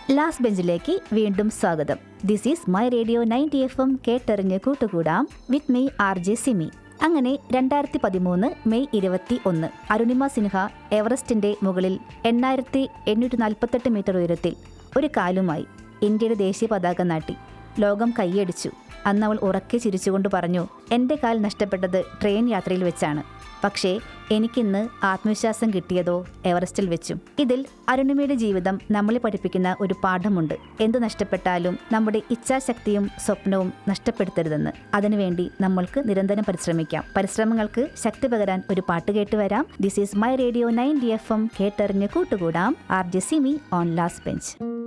last ബെഞ്ചിലേക്ക് വീണ്ടും സ്വാഗതം this is my radio ninety F M കേട്ടെറിഞ്ഞ് കൂട്ടുകൂടാം with me R J Simi അങ്ങനെ രണ്ടായിരത്തി പതിമൂന്ന് മെയ് ഇരുപത്തി ഒന്ന് അരുണിമ സിൻഹ എവറസ്റ്റിന്റെ മുകളിൽ എണ്ണായിരത്തി എണ്ണൂറ്റി നാൽപ്പത്തെട്ട് മീറ്റർ ഉയരത്തിൽ ഒരു കാലുമായി ഇന്ത്യയുടെ ദേശീയ പതാക നാട്ടി ലോകം കൈയടിച്ചു അന്ന് അവൾ ഉറക്കെ ചിരിച്ചുകൊണ്ട് പറഞ്ഞു എൻ്റെ കാൽ നഷ്ടപ്പെട്ടത് ട്രെയിൻ യാത്രയിൽ വെച്ചാണ് പക്ഷേ എനിക്കിന്ന് ആത്മവിശ്വാസം കിട്ടിയതോ എവറസ്റ്റിൽ വെച്ചും ഇതിൽ അരുണിമയുടെ ജീവിതം നമ്മളെ പഠിപ്പിക്കുന്ന ഒരു പാഠമുണ്ട് എന്തു നഷ്ടപ്പെട്ടാലും നമ്മുടെ ഇച്ഛാശക്തിയും സ്വപ്നവും നഷ്ടപ്പെടുത്തരുതെന്ന് അതിനുവേണ്ടി നമ്മൾക്ക് നിരന്തരം പരിശ്രമിക്കാം പരിശ്രമങ്ങൾക്ക് ശക്തി പകരാൻ ഒരു പാട്ട് കേട്ട് വരാം this is my radio ninety F M കേട്ടറിഞ്ഞ് കൂട്ടുകൂടാം R J Simi on last bench